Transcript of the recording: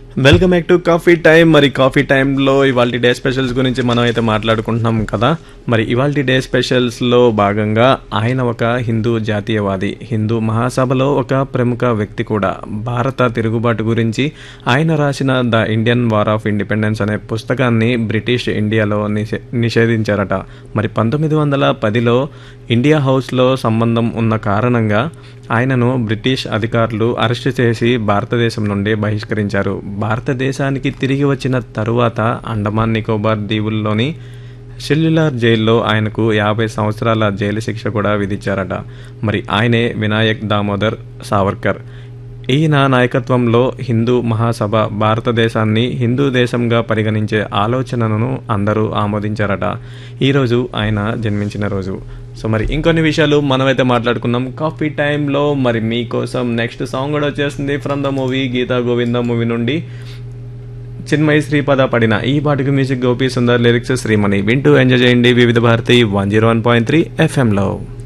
welcome back to coffee time మరి coffee టైంలో ఇవాళ డే స్పెషల్స్ గురించి మనం అయితే మాట్లాడుకుంటున్నాం కదా మరి ఇవాళ డే స్పెషల్స్లో భాగంగా ఆయన ఒక హిందూ జాతీయవాది హిందూ మహాసభలో ఒక ప్రముఖ వ్యక్తి కూడా భారత తిరుగుబాటు గురించి ఆయన రాసిన the Indian war of independence అనే పుస్తకాన్ని బ్రిటిష్ ఇండియాలో నిషే నిషేధించారట మరి పంతొమ్మిది వందల పదిలో ఇండియా హౌస్లో సంబంధం ఉన్న కారణంగా ఆయనను బ్రిటిష్ అధికారులు అరెస్టు చేసి భారతదేశం నుండి బహిష్కరించారు భారతదేశానికి తిరిగి వచ్చిన తరువాత అండమాన్ నికోబార్ దీవుల్లోని సెల్యులార్ జైల్లో ఆయనకు యాభై సంవత్సరాల జైలు శిక్ష కూడా విధించారట మరి ఆయనే వినాయక్ దామోదర్ సావర్కర్ ఈయన నాయకత్వంలో హిందూ మహాసభ భారతదేశాన్ని హిందూ దేశంగా పరిగణించే ఆలోచనను అందరూ ఆమోదించారట ఈరోజు ఆయన జన్మించిన రోజు సో మరి ఇంకొన్ని విషయాలు మనమైతే మాట్లాడుకున్నాం కాఫీ టైంలో మరి మీకోసం నెక్స్ట్ సాంగ్ కూడా వచ్చేస్తుంది from the movie Geetha Govinda movie నుండి చిన్మయి శ్రీపద పడిన ఈ పాటకు మ్యూజిక్ గోపి సుందర్ లిరిక్స్ శ్రీమణి వింటూ ఎంజాయ్ చేయండి Vividh Bharati one zero one point three ఎఫ్ఎంలో